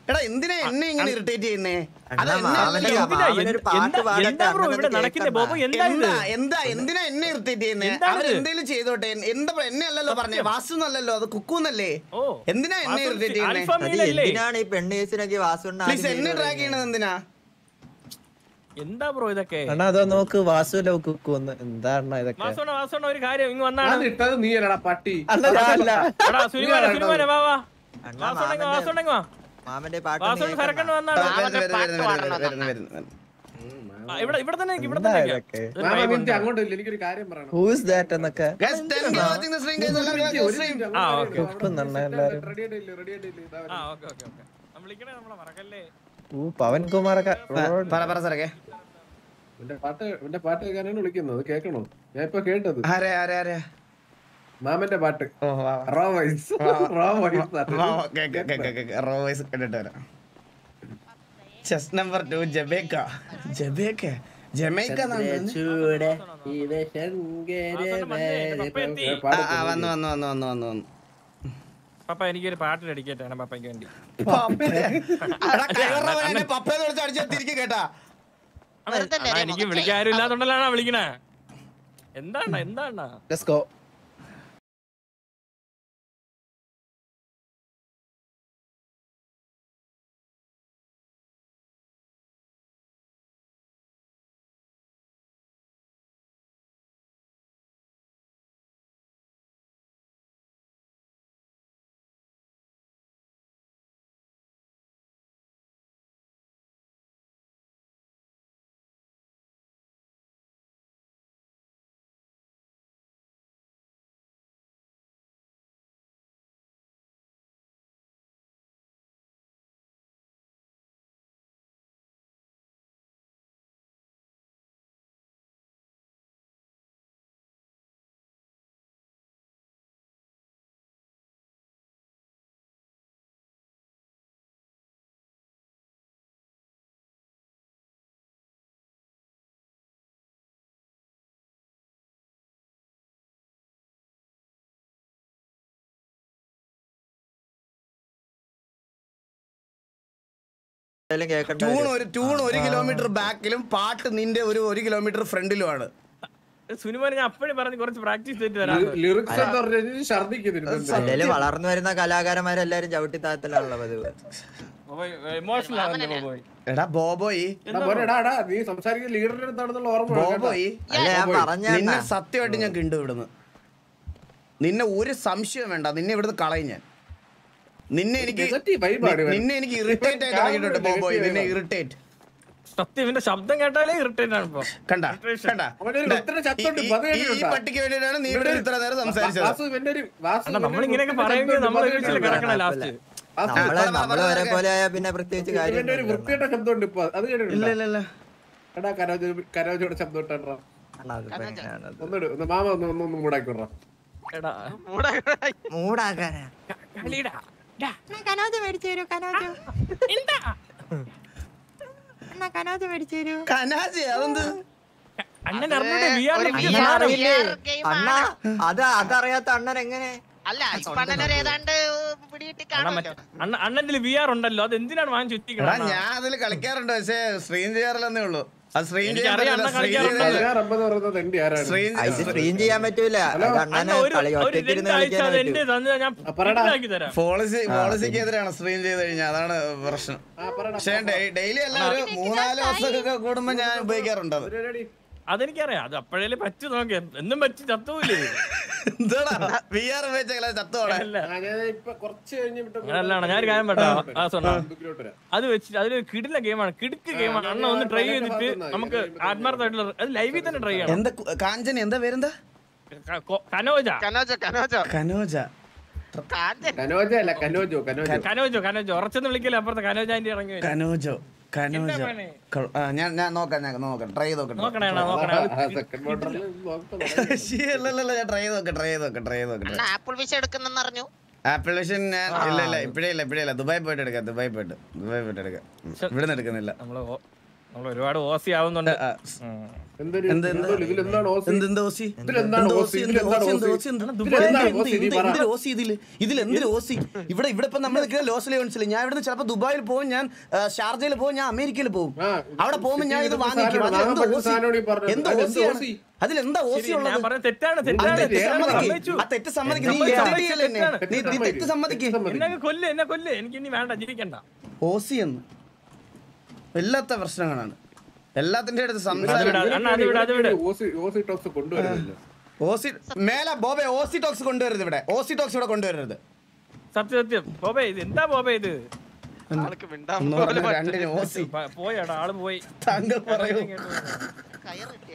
എടാ എന്തിനാ എന്നെ ഇങ്ങനെ ഇറിറ്റേറ്റ് ചെയ്യുന്നേ അത് അണ്ണാ, എന്നെ മാമന് അല്ലല്ലോ. എന്തിനാ മാമനൊരു പാട്ട് എന്താ പാടട്ടെ, എന്താ ബ്രോ ഇവിടെ അണ്ണനത് നടക്കുന്നേ ബോബോ കേൾക്കണ്ട. എന്താ ഇത് എന്താ എന്താ എന്തിനാ എന്നെ ഇറിറ്റേറ്റ് ചെയ്യുന്നേ എന്താണ് ഇത്? അവരെന്തേലും ചെയ്തോട്ടെ എന്താ പറ- എന്നെ അല്ലല്ലോ പറഞ്ഞേ വാസു എന്നല്ലല്ലോ അത് കുക്കൂന്നല്ലേ ഓ എന്തിനാ എന്നെ വാസു ഇറിറ്റേറ്റ് ചെയ്യുന്നേ ആൽഫ അത് മെയിലല്ലേ? എന്തിനാണ് ഈ പെണ്ണ് കേസിനൊക്കെ വാസുണ്ണ പ്ലീസ് എന്നെ ട്രാക്ക് ചെയ്യണത് എന്തിനാ എന്താ ബ്രോ ഇതൊക്കെ അണ്ണാ അതോ നോക്ക് വാസു ലവ് കുക്കു ഒന്ന് എന്താ അണ്ണാ ഇതൊക്കെ വാസോണ വാസോണ ഒരു കാര്യം ഇങ്ങ് വന്നാണ് അത് ഇട്ടത് നീ അല്ലടാ പട്ടി അണ്ണാ ഞാനല്ല എടാ സുനിമാനെ സുനിമാനെ വാ വാ അണ്ണാ, വാസോണ്ടെങ്കി മാമന്റെ- വാസോണ്ടെങ്കി വാ മാമന്റെ പാട്ട് വാസോണ്ട് സരക്കണ്ട് വന്നാണ് വരുന്നു, വരുന്നു, വരുന്നു, വരുന്നു, വരുന്നു, വരുന്നു, വരുന്നു. ആ, ഇവിടെ ഇവിടെ തന്നെ നിക്ക്, ഇവിടെ എന്താ തന്നെ ഇതൊക്കെ? നിക്ക്. ഒരു മാമ vibe മിനിറ്റ് ഉണ്ട്. അങ്ങോട്ട് ഇല്ല എനിക്കൊരു കാര്യം പറയണം ഹൂസ് ദാറ്റ് എന്നൊക്കെ Guys, 10K watching the stream, guys. എല്ലാവരും ഒരു go മിനിറ്റ്, stream. അങ്ങോട്ട് ആ, വരൂ. ഓക്കേ. അവിടെ ഉപ്പുന്നുണ്ണ set എല്ലാരും. ready ആയിട്ടില്ലേ, ready ആയിട്ടില്ലേ, ഇതാ ആ വരുന്നു. ഓക്കെ ഓക്കെ ഓക്കെ നമ്മൾ വിളിക്കണേ നമ്മളെ മറക്കല്ലേ ഊ പവൻ കുമാറൊക്കെ പറ പറ സരക്കെ ഇവന്റെ പാട്ട് ഇവന്റെ പാട്ട് കേൾക്കാനാണ് വിളിക്കുന്നത് അത് കേൾക്കണോ ഞാൻ ഇപ്പൊ കേട്ടത് ആരെ ആരെ ആരെ മാമന്റെ പാട്ട് ഓ വാ വാ. റോ വൈസ് റോ വൈസ് വാ, വാ, കേക്ക്, കേക്ക്, കേക്ക്. റോ വോയിസ് കേട്ടിട്ട് വരാം ചെസ് നമ്പർ ടു ജബേക്ക ജബേക്ക ജമൈക്ക എന്നാണ് ചൂടെ ആ, ആ, വന്നു വന്നു വന്നു വന്നു വന്നു വന്നു പപ്പ എനിക്കൊരു പാട്ട് ഡെഡിക്കേറ്റ് ആണ് പപ്പയ്ക്ക് വേണ്ടി എടാ, കയറുന്ന വഴിനെ പപ്പേന്ന് വിളിച്ച് അടിച്ചാൽ തിരികെ കേട്ടാ വെറുതെ അണ്ണാ, എനിക്ക് വിളിക്കാൻ ആരും ഇല്ലാത്തോണ്ടല്ലാണ് വിളിക്കണേ എന്താണ് എന്താണ് ലെറ്റ്സ് ഗോ കേൾക്കണ്ട ട്യൂൺ ഒരു ട്യൂൺ ഒരു കിലോമീറ്റർ ബാക്കിലും പാട്ട് നിന്റെ ഒരു ഒരു കിലോമീറ്റർ ഫ്രണ്ടിലുമാണ് സുനിമോനെ ഞാൻ അപ്പഴേ പറഞ്ഞ് കുറച്ച് പ്രാക്ടീസ് ചെയ്തിട്ട് വരാം ലിറിക്സ് എന്ന് പറഞ്ഞു ഛർദിക്കുന്നില്ല അല്ലേലും വളർന്നു വരുന്ന കലാകാരന്മാരെല്ലാരും ചവിട്ടി താഴത്തിലാണുള്ള പതിവ് ഇമോഷണൽ ആവുന്നു പോയി എടാ ബോബോയി മോനെടാ നീ സംസാരിക്കുന്ന ലീഡറിന്റെ അടുത്താണെന്നുള്ള ഓർമ്മ വേണം കേട്ടോ. ബോബോയി അല്ല ഞാൻ പറഞ്ഞ നിന്നെ സത്യമായിട്ട് ഞാൻ കിണ്ടു ഇവിടുന്ന് നിന്നെ ഒരു സംശയം വേണ്ട നിന്നെ ഇവിടുന്ന് കളയും ഞാൻ നിന്നെ എനിക്ക് Negative vibe ആണ് ഇവൻ. നിന്നെ എനിക്ക് ഇറിറ്റേറ്റ് ആയി തുടങ്ങിയിട്ടുണ്ട് ബോബോയ് നിന്നെ ഇറിറ്റേറ്റ് സത്യം ഇവന്റെ ശബ്ദം കേട്ടാലേ ഇറിറ്റേറ്റ് ആണ് ഇപ്പൊ കണ്ട കണ്ട അവനൊരു വൃത്തിയുടെ ശബ്ദമുണ്ട്, ഈ- ഇപ്പൊ അത് ഈ- ഈ കേട്ടിട്ടുണ്ടോ? പട്ടിക്ക് വേണ്ടിയിട്ടാണ് നീ ഇവിടെ ഇത്ര നേരം സംസാരിച്ചത് വാസു ഇവന്റെ ഒരു വാസു അണ്ണാ നമ്മൾ ഇവന്റെ ഇങ്ങനെയൊക്കെ ഒരു പറയുമെങ്കിൽ നമ്മൾ വൃത്തിയുടെ ഒരുമിച്ച് ശബ്ദമുണ്ട്. കിടക്കണ ലാസ്റ്റ് വാസു, നമ്മളെ പറ, പറ, നമ്മള് പറ, ഒരേ പറ. പോലെ ആയാൽ പിന്നെ പ്രത്യേകിച്ച് കാര്യം ഇവന്റെ ഒരു വൃത്തിയുടെ ശബ്ദമുണ്ട് ഇപ്പൊ അത് ഇല്ല കേട്ടിട്ടുണ്ടോ ഇല്ല ഇല്ല എടാ കരോജ് കരോജയുടെ ശബ്ദം ഇട്ടാ ഒന്നിട് ഒന്ന് മാമ ഒന്ന് ഒന്ന് ഒന്ന് മൂടാക്കി വിടറാ എടാ മൂടാക്കാനാ കളിടാ കനോജ് മേടിച്ചു തരൂ കനോജ് എന്നാ കനോജ് മേടിച്ചു തരൂ കനാജി അതെന്ത് അണ്ണൻ അറിഞ്ഞൂടെ വി ആർ ഒരു അണ്ണൻ VR അറിയില്ലേ game അണ്ണ ആണ്. അത് അതറിയാത്ത അണ്ണൻ എങ്ങനെ അല്ല ഇപ്പൊ അണ്ണനൊരു ഏതാണ്ട് പിടികിട്ടി കാണുമല്ലോ അണ്ണ അണ്ണന്റെ വി ആർ ഉണ്ടല്ലോ അത് എന്തിനാണ് വാങ്ങി എടാ ചുറ്റിക്കണം ഞാൻ അതിൽ കളിക്കാറുണ്ട് പക്ഷേ സ്ട്രീം ചെയ്യാറില്ലെന്നേ ഉള്ളൂ അത് സ്ട്രീം എനിക്കറിയാം, അണ്ണൻ സ്ട്രീം കളിക്കാറുണ്ട്. പതിനാറ് അമ്പത് പറയുന്നത് എന്റെ ആരാണ് സ്ട്രീം ആ, ഇത് സ്ക്രീൻ ചെയ്യാൻ പറ്റൂല അത് അണ്ണ അണ്ണന് ഒരു കളി ഒരു ഒറ്റയ്ക്കിരുന്ന് രണ്ടാഴ്ച കളിക്കാൻ അത് എന്റെ പറ്റൂ തന്നെ ഞാൻ ആ, പറടാ. ഇതാക്കി തരാം പോളിസി പോളിസിക്ക് എതിരാണ് സ്ട്രീം ചെയ്ത് കഴിഞ്ഞാൽ അതാണ് പ്രശ്നം ആ പറയടാ പക്ഷേ ഡെയിലി അല്ല ഒരു മൂന്നാല് ദിവസമൊക്കെ കൂടുമ്പോ ഞാൻ ഉപയോഗിക്കാറുണ്ട് അത് ready? അതെനിക്കറിയാം അത് അപ്പോഴേ പറ്റി നോക്കി എന്നും പറ്റി ചത്തൂല്ലേ എന്താടാ വി ആർ ഉപയോഗിച്ചാൽ ചത്തോടെ അല്ല ആ, ഞാൻ ഇപ്പൊ കുറച്ച് കഴിഞ്ഞിട്ട് അങ്ങനല്ല അണ്ണാ, ഞാനൊരു കാര്യം പറ്റാ ആ സൊണ്ണ മുമ്പിലോട്ട് വരാം. അത് വെച്ചിട്ട് അതിലൊരു കിടില ഗെയിമാണ് കിടുക്ക് ഗെയിമാണ് അണ്ണ ഒന്ന് ട്രൈ ചെയ്തിട്ട് നമുക്ക് ആത്മാർത്ഥമായിട്ടുള്ള അത് ലൈവിൽ തന്നെ ട്രൈ ചെയ്യണം എന്താ കു- കാഞ്ചന എന്താ പേരെന്താ ക- കൊ- കനോജ കനോജോ കനോജോ കനോജ കാഞ്ചൻ കനോജ അല്ല കനോജോ കനോജോ കനോജോ കനോജോ ഉറച്ചൊന്നും വിളിക്കല്ലേ അപ്പുറത്തെ കനോജ ആന്റി ഇറങ്ങി വരും. കനോജോ കനോജ എന്താ പണി? ക- ആ, ഞാൻ ഞാൻ നോക്കാം ഞാൻ നോക്കാം ട്രൈ ചെയ്ത് നോക്കട്ടെ നോക്കണേ അണ്ണാ, നോക്കണേ സെക്കൻഡ് മോട്ടറിൽ ശ്ശി, അല്ല, അല്ല, അല്ല, ഞാൻ ട്രൈ ചെയ്ത് നോക്കാം ട്രൈ ചെയ്ത് നോക്കാം ട്രൈ ചെയ്ത് നോക്കട്ടെ അണ്ണ ആപ്പിൾ വിഷ എടുക്കുന്നെന്ന് അറിഞ്ഞു ആപ്പിൾ വിഷൻ ഞാൻ ഇല്ല ഇല്ല ഇപ്പഴേ ഇല്ല ഇപ്പഴേ ഇല്ല ദുബായ് പോയിട്ട് എടുക്കാം ദുബായ് പോയിട്ട് ദുബായ് പോയിട്ട് എടുക്കാം ഉം. ഇവിടുന്ന് എടുക്കുന്നില്ല നമ്മള് ഓ- നമ്മൾ ഒരുപാട് ഓസി ആവുന്നുണ്ട് ആ, ഉം. എന്തൊരു എന്ത് എന്ത് എന്തോ ഇതിലെന്താണ് ഓസി എന്ത് എന്ത് ഓസി ഇതിലെന്താണ് എന്ത് ഓസി? ഓസി എന്ത് ഇതിലെന്താണ് ഓസി എന്ത് ഓസി? ഓസി എന്ത് ഇതിലെന്താണ് എന്ത് ഓസി? നീ എന്ത് പറ. എന്തൊരു ഓസി ഇതില് ഇതിൽ എന്തൊരു ഓസി ഇവിടെ ഇവിടെ ഇപ്പൊ നമ്മൾ നിൽക്കുന്ന ലോസ് ലെവൻസിൽ ഞാൻ ഇവിടുന്ന് ചിലപ്പോൾ ദുബായിൽ പോകും ഞാൻ ആ, ഷാർജയിൽ പോകും ഞാൻ അമേരിക്കയിൽ പോകും ആ, അവിടെ പോകുമ്പോൾ ഞാൻ ഇത് ഇതിപ്പോ വാങ്ങിക്കും സാധനം അതിലെന്ത് വാങ്ങാൻ ഓസി സാധനം ഈ പറഞ്ഞത്. എന്ത് അതെന്ത് ഓസിയാണ് ഓസി? അതിലെന്താ ഓസി ശരി, ഞാൻ ഉള്ളത് പറഞ്ഞത് തെറ്റാണ് ആ തെറ്റാണ് തെറ്റ് തെറ്റാണ്, സമ്മതിക്ക്. സമ്മതിച്ചു. ആ തെറ്റ് സമ്മതിക്ക് നീ സമ്മതിച്ചു, എസ് ഡി അല്ലേ എന്നെ? തെറ്റാണ്. നീ നീ തെറ്റ് സമ്മതിക്ക് എന്നെ കൊല്ല് എന്നെ കൊല്ല് എനിക്ക് ഇനി വേണ്ട ജീവിക്കണ്ട ഓസി എന്ന് എല്ലാത്ത പ്രശ്നങ്ങളാണ് എല്ലാത്തിന്റെ അടുത്ത് അത് സംസാരം വിടാ, അണ്ണാ അത് വിട് അത് വിട് ഓസി ഓസി ടോക്സ് കൊണ്ടുവരുന്നില്ല ഓസി മേലെ ബോബെ ഓസി ടോക്സ് കൊണ്ടുവരരുത് ഇവിടെ ഓസി ടോക്സ് ഇവിടെ കൊണ്ടുവരരുത് സത്യം സത്യം ബോബേ ഇത് എന്താ ബോബേ ഇത് ആൾക്ക് മിണ്ടാൻ ഒന്ന് പോലും പറഞ്ഞ പറ്റുന്നില്ല. രണ്ടിന് ഓസി പ- പോയാടാ ആള് പോയി താങ്കൾ പറയൂ കയറ് കിട്ടിയ